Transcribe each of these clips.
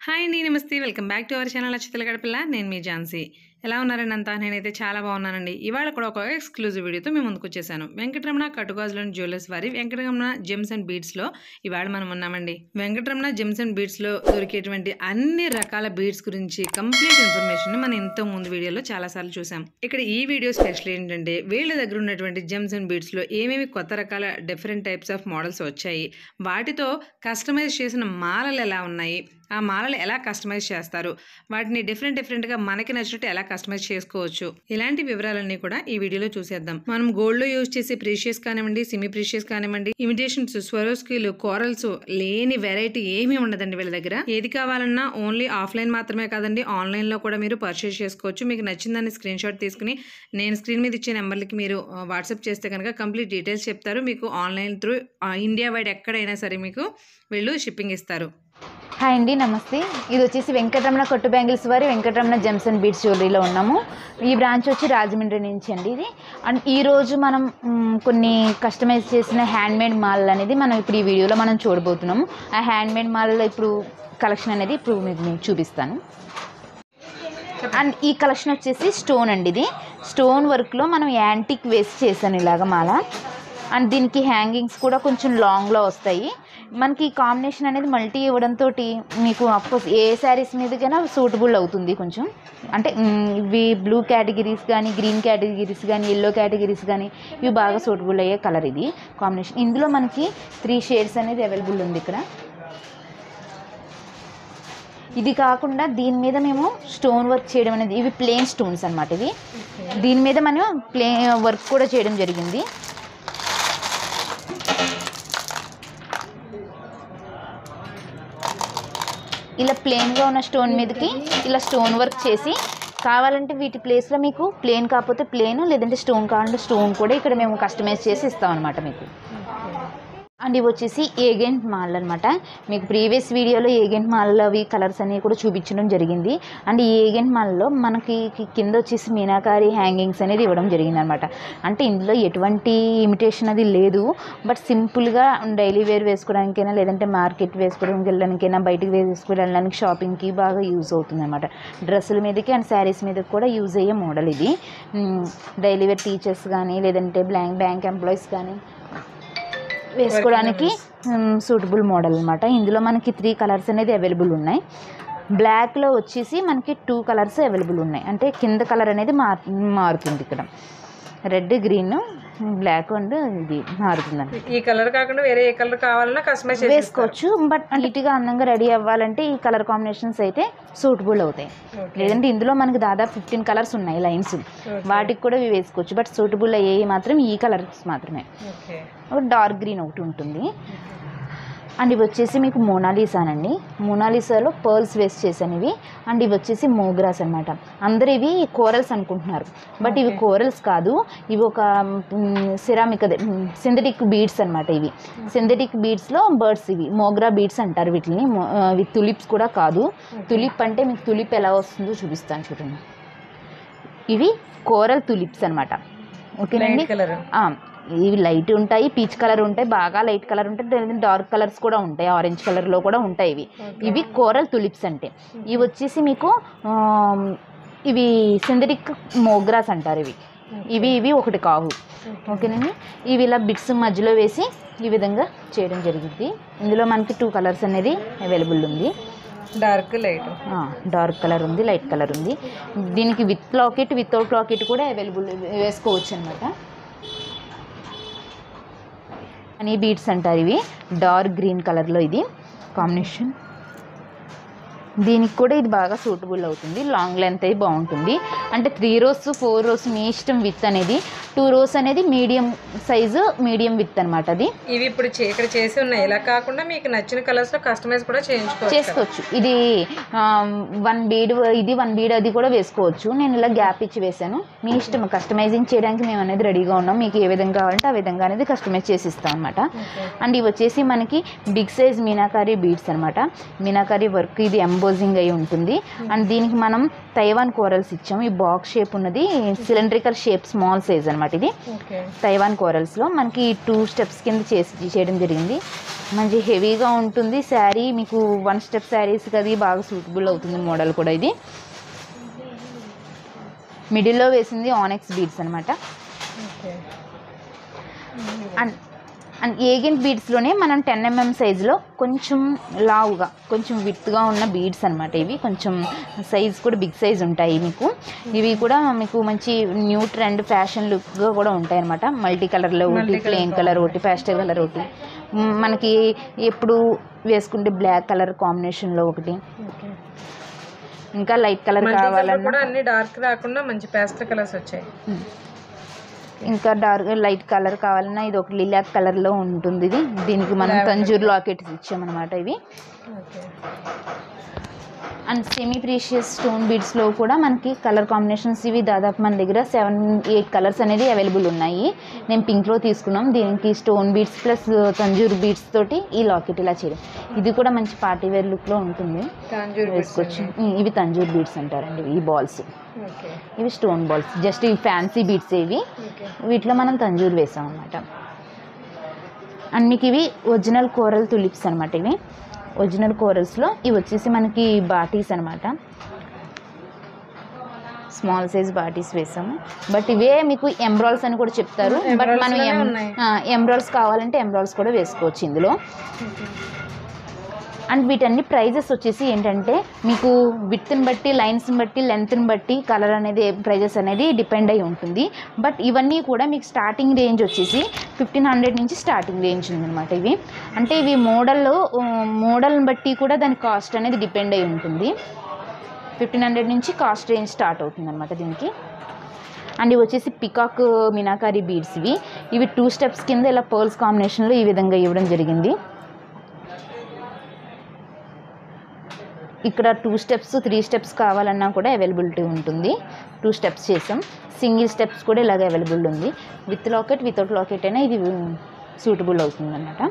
Hi అండి నమస్తే welcome back to our channel అచ్చితల గడపిల్ల నేను మీ ఝాన్సీ ఎలా ఉన్నారండి అంతా నేనైతే చాలా బాగున్నానండి ఇవాళ కూడా ఒక ఎక్స్క్లూజివ్ వీడియోతో మేము ముందుకు వచ్చేసాను వెంకటరమణ కట్టుగాజులోని జ్యువెలర్స్ వారి వెంకటరమణ జెమ్స్ అండ్ బీడ్స్లో ఇవాళ మనం ఉన్నామండి వెంకటరమణ జెమ్స్ అండ్ బీడ్స్లో దొరికేటువంటి అన్ని రకాల బీడ్స్ గురించి కంప్లీట్ ఇన్ఫర్మేషన్ మనం ఇంత ముందు వీడియోలో చాలాసార్లు చూసాం ఇక్కడ ఈ వీడియో స్పెషల్ ఏంటంటే వీళ్ళ దగ్గర ఉన్నటువంటి జెమ్స్ అండ్ బీడ్స్లో ఏమేమి కొత్త రకాల డిఫరెంట్ టైప్స్ ఆఫ్ మోడల్స్ వచ్చాయి వాటితో కస్టమైజ్ చేసిన మాలలు ఎలా ఉన్నాయి ఆ మాలలు ఎలా కస్టమైజ్ చేస్తారు వాటిని డిఫరెంట్ డిఫరెంట్గా మనకి నచ్చినట్టు ఎలా కస్టమైజ్ చేసుకోవచ్చు ఇలాంటి వివరాలన్నీ కూడా ఈ వీడియోలో చూసేద్దాం మనం గోల్డ్లో యూజ్ చేసే ప్రీషియస్ కానివ్వండి సెమీ ప్రీషియస్ కానివ్వండి ఇమిటేషన్స్ స్వరోస్కీలు కోరల్స్ లేని వెరైటీ ఏమీ ఉండదండి వీళ్ళ దగ్గర ఏది కావాలన్నా ఓన్లీ ఆఫ్లైన్ మాత్రమే కాదండి ఆన్లైన్లో కూడా మీరు పర్చేస్ చేసుకోవచ్చు మీకు నచ్చిందని స్క్రీన్ షాట్ తీసుకుని నేను స్క్రీన్ మీద ఇచ్చే నెంబర్లకి మీరు వాట్సాప్ చేస్తే కనుక కంప్లీట్ డీటెయిల్స్ చెప్తారు మీకు ఆన్లైన్ త్రూ ఇండియా వైడ్ ఎక్కడైనా సరే మీకు వీళ్ళు షిప్పింగ్ ఇస్తారు హాయ్ అండి నమస్తే ఇది వచ్చేసి వెంకటరమణ కొట్టు బ్యాంగిల్స్ వారి వెంకటరమణ జెమ్స్ అండ్ బీట్స్ జ్యువెలరీలో ఉన్నాము ఈ బ్రాంచ్ వచ్చి రాజమండ్రి నుంచి అండి ఇది అండ్ ఈ రోజు మనం మ్, కొన్ని కస్టమైజ్ చేసిన హ్యాండ్మేడ్ మాల్ అనేది మనం ఇప్పుడు ఈ వీడియోలో మనం చూడబోతున్నాము ఆ హ్యాండ్మేడ్ మాల్లో ఇప్పుడు కలెక్షన్ అనేది ఇప్పుడు మీకు నేను చూపిస్తాను అండ్ ఈ కలెక్షన్ వచ్చేసి స్టోన్ అండి ఇది స్టోన్ వర్క్లో మనం యాంటిక్ వేస్ట్ చేశాను ఇలాగ మాల అండ్ దీనికి హ్యాంగింగ్స్ కూడా కొంచెం లాంగ్లో వస్తాయి మనకి ఈ కాంబినేషన్ అనేది మల్టీ ఇవ్వడంతో మీకు అఫ్కోర్స్ ఏ శారీస్ మీదకైనా సూటబుల్ అవుతుంది కొంచెం అంటే మ్, ఇవి బ్లూ కేటగిరీస్ కానీ గ్రీన్ కేటగిరీస్ కానీ ఎల్లో కేటగిరీస్ కానీ ఇవి బాగా సూటబుల్ అయ్యే కలర్ ఇది కాంబినేషన్ ఇందులో మనకి త్రీ షేడ్స్ అనేది అవైలబుల్ ఉంది ఇక్కడ ఇది కాకుండా దీని మీద మేము స్టోన్ వర్క్ చేయడం అనేది ఇవి ప్లేన్ స్టోన్స్ అన్నమాట ఇవి దీని మీద మనం ప్లే వర్క్ కూడా చేయడం జరిగింది ఇలా ప్లెయిన్గా ఉన్న స్టోన్ మీదకి ఇలా స్టోన్ వర్క్ చేసి కావాలంటే వీటి ప్లేస్లో మీకు ప్లేన్ కాకపోతే ప్లేన్ లేదంటే స్టోన్ కావాలంటే స్టోన్ కూడా ఇక్కడ మేము కస్టమైజ్ చేసి ఇస్తాం అనమాట మీకు అండ్ ఇవి వచ్చేసి ఏగెంట్ మాల్ అనమాట మీకు ప్రీవియస్ వీడియోలో ఏగెంట్ మాల్ అవి కలర్స్ అనేవి కూడా చూపించడం జరిగింది అండ్ ఈ ఏగెంట్ మాల్లో మనకి కి- కింద వచ్చేసి మీనాకారి హ్యాంగింగ్స్ అనేది ఇవ్వడం జరిగింది అనమాట అంటే ఇందులో ఎటువంటి ఇమిటేషన్ అది లేదు బట్ సింపుల్గా డైలీ వేర్ వేసుకోవడానికైనా లేదంటే మార్కెట్ వేసుకోవడానికి వెళ్ళడానికైనా బయటికి వేసుకోవడానికి షాపింగ్కి బాగా యూజ్ అవుతుంది అనమాట డ్రెస్సుల మీదకి అండ్ శారీస్ మీదకి కూడా యూజ్ అయ్యే మోడల్ ఇది డైలీ వేర్ టీచర్స్ కానీ లేదంటే బ్యాంక్ బ్యాంక్ ఎంప్లాయీస్ కానీ వేసుకోవడానికి సూటబుల్ మోడల్ అనమాట ఇందులో మనకి త్రీ కలర్స్ అనేది అవైలబుల్ ఉన్నాయి బ్లాక్లో వచ్చేసి మనకి టూ కలర్స్ అవైలబుల్ ఉన్నాయి అంటే కింద కలర్ అనేది మార్ మారుతుంది ఇక్కడ రెడ్ గ్రీన్ బ్లాక్ అండ్ ఇది మారుతుంది ఈ కలర్ కాకుండా వేరే ఏ కలర్ కావాలన్నా కస్టమైజ్ వేసుకోవచ్చు బట్ నీట్గా అందంగా రెడీ అవ్వాలంటే ఈ కలర్ కాంబినేషన్స్ అయితే సూటబుల్ అవుతాయి లేదంటే ఇందులో మనకి దాదాపు ఫిఫ్టీన్ కలర్స్ ఉన్నాయి లైన్స్ వాటికి కూడా ఇవి వేసుకోవచ్చు బట్ సూటబుల్ అయ్యేవి మాత్రం ఈ కలర్స్ మాత్రమే ఓకే ఒక డార్క్ గ్రీన్ ఒకటి ఉంటుంది అండ్ ఇవి వచ్చేసి మీకు మోనాలిసానండి మోనాలిసాలో పర్ల్స్ వేస్ట్ చేశాను ఇవి అండ్ ఇవి వచ్చేసి మోగ్రాస్ అనమాట అందరు ఇవి కోరల్స్ అనుకుంటున్నారు బట్ ఇవి కోరల్స్ కాదు ఇవి ఒక సిరామిక్ అదే సింథటిక్ బీడ్స్ అనమాట ఇవి సింథటిక్ బీడ్స్లో బర్డ్స్ ఇవి మోగ్రా బీడ్స్ అంటారు వీటిని మో- ఆ, ఇవి తులిప్స్ కూడా కాదు తులిప్ అంటే మీకు తులిప్ ఎలా వస్తుందో చూపిస్తాను చూడండి ఇవి కోరల్ తులిప్స్ అనమాట ఓకేనండి కలర్ ఆ, ఇవి లైట్ ఉంటాయి పీచ్ కలర్ ఉంటాయి బాగా లైట్ కలర్ ఉంటాయి డార్క్ కలర్స్ కూడా ఉంటాయి ఆరెంజ్ కలర్లో కూడా ఉంటాయి ఇవి ఇవి కోరల్ తులిప్స్ అంటే ఇవి వచ్చేసి మీకు ఆ, ఇవి సింథటిక్ మోగ్రాస్ అంటారు ఇవి ఇవి ఇవి ఒకటి కావు ఓకేనండి ఇవి ఇలా బిట్స్ మధ్యలో వేసి ఈ విధంగా చేయడం జరిగింది ఇందులో మనకి టూ కలర్స్ అనేది అవైలబుల్ ఉంది డార్క్ లైట్ డార్క్ కలర్ ఉంది లైట్ కలర్ ఉంది దీనికి విత్ లాకెట్ వితౌట్ లాకెట్ కూడా అవైలబుల్ వేసుకోవచ్చు అనమాట హనీ బీడ్స్ అంటారు ఇవి డార్క్ గ్రీన్ కలర్లో ఇది కాంబినేషన్ దీనికి కూడా ఇది బాగా సూటబుల్ అవుతుంది లాంగ్ లెంత్ అయి బాగుంటుంది అంటే త్రీ రోస్ ఫోర్ రోస్ మీ ఇష్టం విత్ అనేది టూ రోస్ అనేది మీడియం సైజు మీడియం విత్ అనమాట అది ఇవి ఇప్పుడు చే- ఇక్కడ చేసి ఉన్నాయి ఇలా కాకుండా మీకు నచ్చిన కలర్స్ లో కస్టమైజ్ కూడా చేయించుకోవచ్చు చేసుకోవచ్చు ఇది వన్ బీడ్ ఇది వన్ బీడ్ అది కూడా వేసుకోవచ్చు నేను ఇలా గ్యాప్ ఇచ్చి వేసాను మీ ఇష్టం కస్టమైజింగ్ చేయడానికి మేము అనేది రెడీగా ఉన్నాం మీకు ఏ విధంగా కావాలంటే ఆ విధంగా అనేది కస్టమైజ్ చేసి ఇస్తాం అనమాట అండ్ ఇవి వచ్చేసి మనకి బిగ్ సైజ్ మీనాకారి బీడ్స్ అనమాట మీనాకారి వర్క్ ఇది ఎంబోజింగ్ అయి ఉంటుంది అండ్ దీనికి మనం తైవాన్ కోరల్స్ ఇచ్చాము ఈ బాక్స్ షేప్ ఉన్నది సిలిండ్రికల్ షేప్ స్మాల్ సైజ్ అనమాట ఇది ఓకే తైవాన్ కోరల్స్లో మనకి టూ స్టెప్స్ కింద చేసి చేయడం జరిగింది మంచి హెవీగా ఉంటుంది శారీ మీకు వన్ స్టెప్ శారీస్కి అది బాగా సూటబుల్ అవుతుంది మోడల్ కూడా ఇది మిడిల్లో వేసింది ఆనెక్స్ బీడ్స్ అనమాట ఓకే అండ్ అండ్ ఏగెంట్ బీడ్స్లోనే మనం టెన్ ఎంఎం సైజులో కొంచెం లావుగా కొంచెం విత్గా ఉన్న బీడ్స్ అనమాట ఇవి కొంచెం సైజ్ కూడా బిగ్ సైజ్ ఉంటాయి మీకు ఇవి కూడా మీకు మంచి న్యూ ట్రెండ్ ఫ్యాషన్ లుక్గా కూడా ఉంటాయి అనమాట మల్టీ కలర్లో ఒకటి ప్లెయిన్ కలర్ ఒకటి ప్యాస్టల్ కలర్ ఒకటి మ్, మనకి ఎప్పుడు వేసుకుంటే బ్లాక్ కలర్ కాంబినేషన్లో ఒకటి ఓకే ఇంకా లైట్ కలర్ కూడా కావాలన్నా అన్ని డార్క్ రాకుండా మంచి పేస్టల్ కలర్స్ వచ్చాయి మ్. ఇంకా డార్క్ లైట్ కలర్ కావాలన్నా ఇది ఒక లిలాక్ కలర్లో ఉంటుంది ఇది దీనికి మనం తంజూర్ లాకెట్స్ ఇచ్చామన్నమాట ఇవి okay and semi precious stone బీడ్స్లో కూడా మనకి కలర్ కాంబినేషన్స్ ఇవి దాదాపు మన దగ్గర సెవెన్ ఎయిట్ కలర్స్ అనేది అవైలబుల్ ఉన్నాయి నేను పింక్లో తీసుకున్నాం దీనికి stone beads plus Tanjore beads తోటి ఈ లాకెట్ ఇలా చేయడం ఇది కూడా మంచి పార్టీ వేర్ లుక్లో ఉంటుంది తాంజూర్ వేసుకోవచ్చు ఉమ్, ఇవి తంజూర్ బీడ్స్ అంటారండి ఈ బాల్స్ ఓకే ఇవి స్టోన్ బాల్స్ జస్ట్ ఇవి ఫ్యాన్సీ బీడ్స్ ఇవి ఓకే వీటిలో మనం తంజూర్ వేసాం అనమాట అండ్ మీకు ఇవి ఒరిజినల్ కోరల్ తులిప్స్ అనమాట ఇవి ఒరిజినల్ కోరల్స్లో ఇవి వచ్చేసి మనకి బాటీస్ అనమాట స్మాల్ సైజ్ బాటీస్ వేసాము బట్ ఇవే మీకు ఎంబ్రాల్స్ అని కూడా చెప్తారు బట్ మనం Emeralds లోనే ఉన్నాయి. ఎంబ్రాల్స్ కావాలంటే ఎంబ్రాల్స్ కూడా వేసుకోవచ్చు ఇందులో అండ్ వీటన్ని ప్రైజెస్ వచ్చేసి ఏంటంటే మీకు విత్ని బట్టి లైన్స్ని బట్టి లెంత్ని బట్టి కలర్ అనేది ప్రైజెస్ అనేది డిపెండ్ అయి ఉంటుంది బట్ ఇవన్నీ కూడా మీకు స్టార్టింగ్ రేంజ్ వచ్చేసి ఫిఫ్టీన్ హండ్రెడ్ నుంచి స్టార్టింగ్ రేంజ్ ఉందన్నమాట ఇవి అంటే ఇవి మోడల్ మోడల్ని బట్టి కూడా దాని కాస్ట్ అనేది డిపెండ్ అయి ఉంటుంది ఫిఫ్టీన్ హండ్రెడ్ నుంచి కాస్ట్ రేంజ్ స్టార్ట్ అవుతుంది అనమాట దీనికి అండ్ ఇవి వచ్చేసి పికాక్ మీనాకారి బీడ్స్ ఇవి ఇవి టూ స్టెప్స్ కింద ఇలా పర్ల్స్ కాంబినేషన్లో ఈ విధంగా ఇవ్వడం జరిగింది ఇక్కడ టూ స్టెప్స్ త్రీ స్టెప్స్ కావాలన్నా కూడా అవైలబిలిటీ ఉంటుంది టూ స్టెప్స్ చేసాం సింగిల్ స్టెప్స్ కూడా ఇలాగ అవైలబుల్ ఉంది విత్ లాకెట్ వితౌట్ లాకెట్ అయినా ఇది సూటబుల్ అవుతుంది అనమాట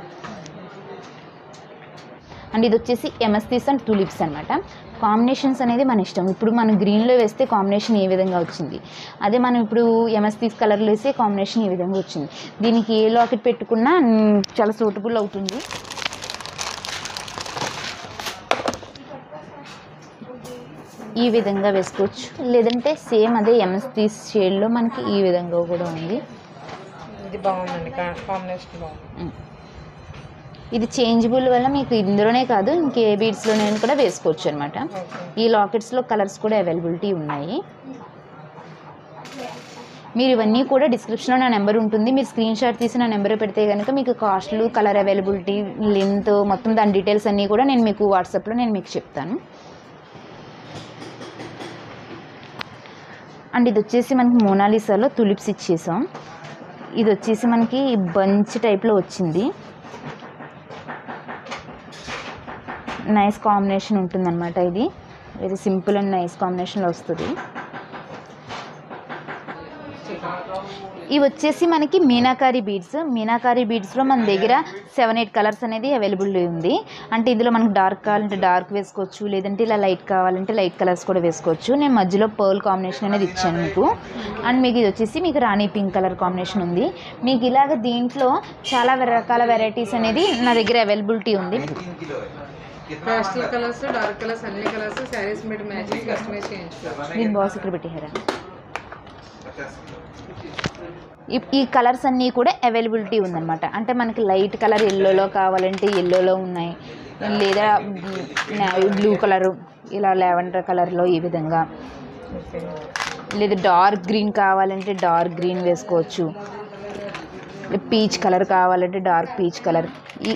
అండ్ ఇది వచ్చేసి ఎమస్తీస్ అండ్ టులిప్స్ అనమాట కాంబినేషన్స్ అనేది మన ఇష్టం ఇప్పుడు మనం గ్రీన్లో వేస్తే కాంబినేషన్ ఏ విధంగా వచ్చింది అదే మనం ఇప్పుడు ఎమస్తీస్ కలర్లో వేస్తే కాంబినేషన్ ఈ విధంగా వచ్చింది దీనికి ఏ లాకెట్ పెట్టుకున్నా మ్, చాలా సూటబుల్ అవుతుంది ఈ విధంగా వేసుకోవచ్చు లేదంటే సేమ్ అదే ఎంఎస్టీస్ షేడ్లో మనకి ఈ విధంగా కూడా ఉంది ఇది బాగుందండి కాంబినేషన్ బాగుంది ఉమ్. ఇది చేంజబుల్ వల్ల మీకు ఇందులోనే కాదు ఇంకే బీడ్స్లోనే కూడా వేసుకోవచ్చు అనమాట ఓకే ఈ లాకెట్స్లో కలర్స్ కూడా అవైలబిలిటీ ఉన్నాయి మీరు ఇవన్నీ కూడా డిస్క్రిప్షన్లో నా నెంబర్ ఉంటుంది మీరు స్క్రీన్ షాట్ తీసి నా నెంబర్ పెడితే కనుక మీకు కాస్ట్లు కలర్ అవైలబిలిటీ లెంత్ మొత్తం దాని డీటెయిల్స్ అన్నీ కూడా నేను మీకు వాట్సాప్లో నేను మీకు చెప్తాను అండ్ ఇది వచ్చేసి మనకి మోనాలిసాలో తులిప్స్ ఇచ్చేసాం ఇది వచ్చేసి మనకి బంచ్ టైప్లో వచ్చింది నైస్ కాంబినేషన్ ఉంటుందన్నమాట ఇది వెరీ సింపుల్ అండ్ నైస్ కాంబినేషన్లో వస్తుంది ఇవి వచ్చేసి మనకి మీనాకారి బీడ్స్ మీనాకారి బీడ్స్లో మన దగ్గర సెవెన్ ఎయిట్ కలర్స్ అనేది అవైలబుల్ ఉంది అంటే ఇందులో మనకు డార్క్ కావాలంటే డార్క్ వేసుకోవచ్చు లేదంటే ఇలా లైట్ కావాలంటే లైట్ కలర్స్ కూడా వేసుకోవచ్చు నేను మధ్యలో పర్ల్ కాంబినేషన్ అనేది ఇచ్చాను మీకు అండ్ మీకు ఇది వచ్చేసి మీకు రాణి పింక్ కలర్ కాంబినేషన్ ఉంది మీకు ఇలాగ దీంట్లో చాలా రకాల వెరైటీస్ అనేది నా దగ్గర అవైలబిలిటీ ఉంది పేస్టల్ కలర్స్ డార్క్ కలర్స్ అన్ని కలర్స్ శారీస్ మీద మ్యాచింగ్ కస్టమైజ్ చేయించుకోవచ్చు దీని బాక్స్ ఇక్కడ పెట్టారా ఈ- ఈ కలర్స్ అన్నీ కూడా అవైలబిలిటీ ఉందన్నమాట అంటే మనకి లైట్ కలర్ ఎల్లోలో కావాలంటే ఎల్లోలో ఉన్నాయి లేదా బ్లూ కలర్ ఇలా లెవెండర్ కలర్లో ఈ విధంగా ఓకే లేదా డార్క్ గ్రీన్ కావాలంటే డార్క్ గ్రీన్ వేసుకోవచ్చు పీచ్ కలర్ కావాలంటే డార్క్ పీచ్ కలర్ ఈ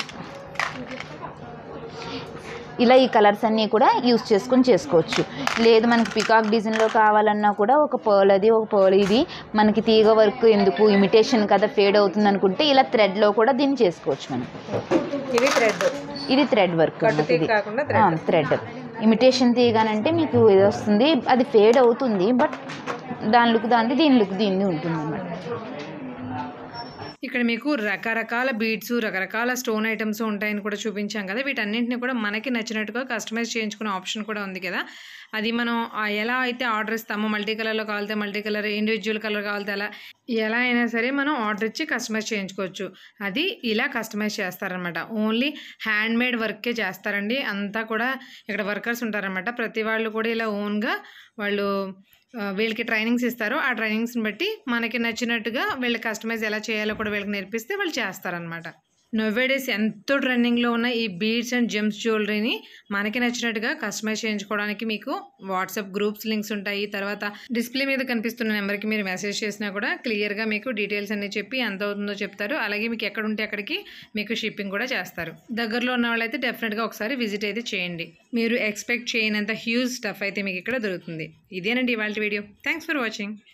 ఇలా ఈ కలర్స్ అన్నీ కూడా యూస్ చేసుకొని చేసుకోవచ్చు లేదు మనకి పికాక్ డిజైన్లో కావాలన్నా కూడా ఒక పర్ల్ అది ఒక పర్ల్ ఇది మనకి తీగ వర్క్ ఎందుకు ఇమిటేషన్ కదా ఫేడ్ అవుతుంది అనుకుంటే ఇలా థ్రెడ్లో కూడా దీన్ని చేసుకోవచ్చు మనం ఇది థ్రెడ్ ఇది థ్రెడ్ వర్క్ కట్టు తీగ కాకుండా థ్రెడ్ థ్రెడ్ ఇమిటేషన్ తీయగానంటే మీకు ఇది వస్తుంది అది ఫేడ్ అవుతుంది బట్ దాని లుక్ దాన్ని దీని లుక్ దీన్ని ఉంటుంది అన్నమాట ఇక్కడ మీకు రకరకాల బీడ్స్ రకరకాల స్టోన్ ఐటమ్స్ ఉంటాయని కూడా చూపించాం కదా వీటన్నింటిని కూడా మనకి నచ్చినట్టుగా కస్టమైజ్ చేయించుకునే ఆప్షన్ కూడా ఉంది కదా అది మనం ఆ ఎలా అయితే ఆర్డర్ ఇస్తామో మల్టీ కలర్లో కావాలితే మల్టీ కలర్ ఇండివిజువల్ కలర్ కావాలితే అలా ఎలా అయినా సరే మనం ఆర్డర్ ఇచ్చి కస్టమైజ్ చేయించుకోవచ్చు అది ఇలా కస్టమైజ్ చేస్తారనమాట ఓన్లీ హ్యాండ్ మేడ్ వర్కే చేస్తారండి అంతా కూడా ఇక్కడ వర్కర్స్ ఉంటారనమాట ప్రతి వాళ్ళు కూడా ఇలా ఓన్గా వాళ్ళు ఆ, వీళ్ళకి ట్రైనింగ్స్ ఇస్తారు ఆ ట్రైనింగ్స్ని బట్టి మనకి నచ్చినట్టుగా వీళ్ళ కస్టమైజ్ ఎలా చేయాలో కూడా వీళ్ళకి నేర్పిస్తే వాళ్ళు చేస్తారనమాట నోవేడేస్ ఎంతో ట్రెండింగ్లో ఉన్న ఈ బీడ్స్ అండ్ జెమ్స్ జ్యువెలరీని మనకి నచ్చినట్టుగా కస్టమైజ్ చేయించుకోవడానికి మీకు వాట్సాప్ గ్రూప్స్ లింక్స్ ఉంటాయి తర్వాత డిస్ప్లే మీద కనిపిస్తున్న నెంబర్కి మీరు మెసేజ్ చేసినా కూడా క్లియర్గా మీకు డీటెయిల్స్ అన్ని చెప్పి ఎంత అవుతుందో చెప్తారు అలాగే మీకు ఎక్కడ ఉంటే అక్కడికి మీకు షిప్పింగ్ కూడా చేస్తారు దగ్గరలో ఉన్న వాళ్ళైతే డెఫినెట్గా ఒకసారి విజిట్ అయితే చేయండి మీరు ఎక్స్పెక్ట్ చేయనంత హ్యూజ్ స్టఫ్ అయితే మీకు ఇక్కడ దొరుకుతుంది ఇదేనండి ఇవాళ వీడియో థ్యాంక్స్ ఫర్ వాచింగ్